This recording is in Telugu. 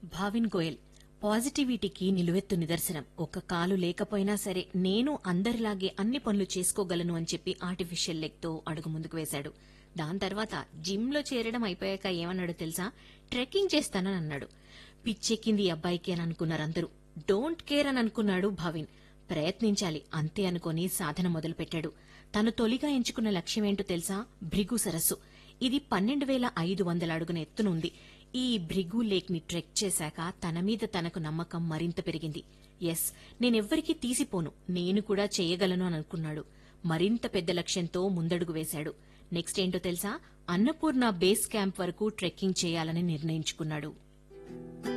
భావిన్ గోయల్ పాజిటివిటీకి నిలువెత్తు నిదర్శనం ఒక కాలు లేకపోయినా సరే నేను అందరిలాగే అన్ని పనులు చేసుకోగలను అని చెప్పి ఆర్టిఫిషియల్ లెగ్ తో అడుగు ముందుకు వేశాడు దాని తర్వాత జిమ్ లో చేరడం అయిపోయాక ఏమన్నాడు తెలుసా ట్రెక్కింగ్ చేస్తానని అన్నాడు పిచ్చెక్కింది ఈ అబ్బాయికి అని అనుకున్నారు అందరూ డోంట్ కేర్ అని అనుకున్నాడు భావిన్ ప్రయత్నించాలి అంతే అనుకుని సాధన మొదలుపెట్టాడు తను తొలిగా ఎంచుకున్న లక్ష్యం ఏంటో తెలుసా భృగు సరస్సు ఇది పన్నెండు వేల ఐదు వందల అడుగున ఎత్తునుంది ఈ భృగు లేక్ ని ట్రెక్ చేశాక తన మీద తనకు నమ్మకం మరింత పెరిగింది ఎస్ నేనెవ్వరికీ తీసిపోను నేను కూడా చేయగలను అని అనుకున్నాడు మరింత పెద్ద లక్ష్యంతో ముందడుగు వేశాడు నెక్స్ట్ ఏంటో తెలుసా అన్నపూర్ణ బేస్ క్యాంప్ వరకు ట్రెక్కింగ్ చేయాలని నిర్ణయించుకున్నాడు